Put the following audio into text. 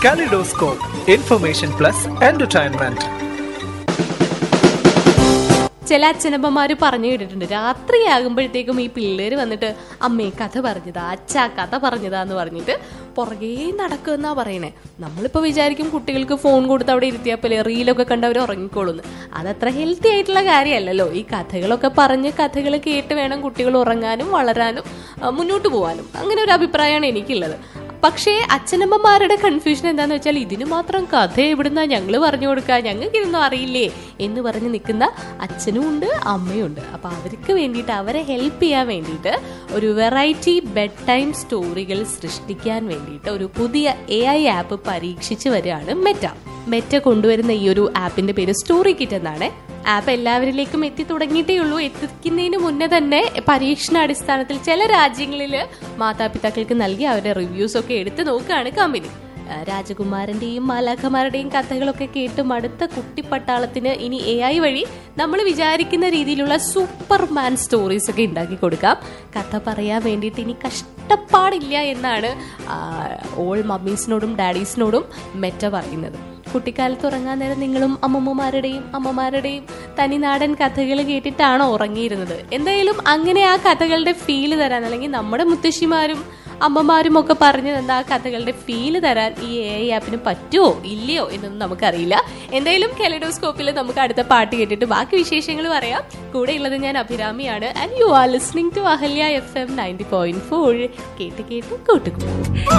Kaleidoscope, information plus entertainment. ചില അച്ഛനമ്മമാര് പറഞ്ഞു കേട്ടിട്ടുണ്ട് രാത്രിയാകുമ്പോഴത്തേക്കും ഈ പിള്ളേര് വന്നിട്ട് അമ്മേ കഥ പറഞ്ഞതാ അച്ഛാ കഥ പറഞ്ഞതാ എന്ന് പറഞ്ഞിട്ട് പുറകേ നടക്കുമെന്നാ പറയണേ നമ്മളിപ്പോ വിചാരിക്കും കുട്ടികൾക്ക് ഫോൺ കൊടുത്ത് അവിടെ ഇരുത്തിയാൽ പോലെ റീലൊക്കെ കണ്ട് അവർ ഉറങ്ങിക്കോളുന്നു അതത്ര ഹെൽത്തി ആയിട്ടുള്ള കാര്യമല്ലല്ലോ ഈ കഥകളൊക്കെ പറഞ്ഞ് കഥകൾ കേട്ട് വേണം കുട്ടികൾ ഉറങ്ങാനും വളരാനും ആ, മുന്നോട്ട് പോകാനും അങ്ങനെ ഒരു അഭിപ്രായമാണ് എനിക്കുള്ളത് പക്ഷേ അച്ഛനമ്മമാരുടെ കൺഫ്യൂഷൻ എന്താന്ന് വെച്ചാൽ ഇതിന് മാത്രം കഥ എവിടുന്നാ ഞങ്ങൾ പറഞ്ഞു കൊടുക്കുക ഞങ്ങൾക്ക് ഇതൊന്നും അറിയില്ലേ എന്ന് പറഞ്ഞ് നിൽക്കുന്ന അച്ഛനും ഉണ്ട് അമ്മയും ഉണ്ട് അപ്പൊ അവർക്ക് വേണ്ടിയിട്ട് അവരെ ഹെൽപ്പ് ചെയ്യാൻ വേണ്ടിയിട്ട് ഒരു വെറൈറ്റി ബെഡ് ടൈം സ്റ്റോറികൾ സൃഷ്ടിക്കാൻ വേണ്ടിയിട്ട് ഒരു പുതിയ എ ഐ ആപ്പ് പരീക്ഷിച്ച് വരികയാണ് മെറ്റ മെറ്റ കൊണ്ടുവരുന്ന ഈ ഒരു ആപ്പിന്റെ പേര് സ്റ്റോറി കിറ്റ് എന്നാണ് ആപ്പ് എല്ലാവരിലേക്കും എത്തി തുടങ്ങിയിട്ടേ ഉള്ളൂ എത്തിക്കുന്നതിന് മുന്നേ തന്നെ പരീക്ഷണാടിസ്ഥാനത്തിൽ ചില രാജ്യങ്ങളിൽ മാതാപിതാക്കൾക്ക് നൽകി അവരുടെ റിവ്യൂസ് ഒക്കെ എടുത്ത് നോക്കുകയാണ് കമ്പനി ആ, രാജകുമാരന്റെയും മാലാഖമാരുടെയും കഥകളൊക്കെ കേട്ട് മടുത്ത കുട്ടിപ്പട്ടാളത്തിന് ഇനി എ ഐ വഴി നമ്മൾ വിചാരിക്കുന്ന രീതിയിലുള്ള സൂപ്പർമാൻ സ്റ്റോറീസ് ഒക്കെ ഉണ്ടാക്കി കൊടുക്കാം കഥ പറയാൻ വേണ്ടിയിട്ട് ഇനി കഷ്ടപ്പാടില്ല എന്നാണ് ഓൾ മമ്മീസിനോടും ഡാഡീസിനോടും മെറ്റ പറയുന്നത് കുട്ടിക്കാലത്ത് ഉറങ്ങാൻ നേരം നിങ്ങളും അമ്മമ്മമാരുടെയും അമ്മമാരുടെയും തനിനാടൻ കഥകൾ കേട്ടിട്ടാണോ ഉറങ്ങിയിരുന്നത് എന്തായാലും അങ്ങനെ ആ കഥകളുടെ ഫീല് തരാൻ അല്ലെങ്കിൽ നമ്മുടെ മുത്തശ്ശിമാരും അമ്മമാരും ഒക്കെ പറഞ്ഞു തന്ന ആ കഥകളുടെ ഫീല് തരാൻ ഈ എ ഐ ആപ്പിന് പറ്റുമോ ഇല്ലയോ എന്നൊന്നും നമുക്കറിയില്ല എന്തായാലും കെലഡോസ്കോപ്പിൽ നമുക്ക് അടുത്ത പാട്ട് കേട്ടിട്ട് ബാക്കി വിശേഷങ്ങൾ പറയാം കൂടെ ഉള്ളത് ഞാൻ അഭിരാമിയാണ് and you are listening to Ahalya FM ninety point four ഫോർ കേട്ട് കേട്ട് കൂട്ടുകൂടും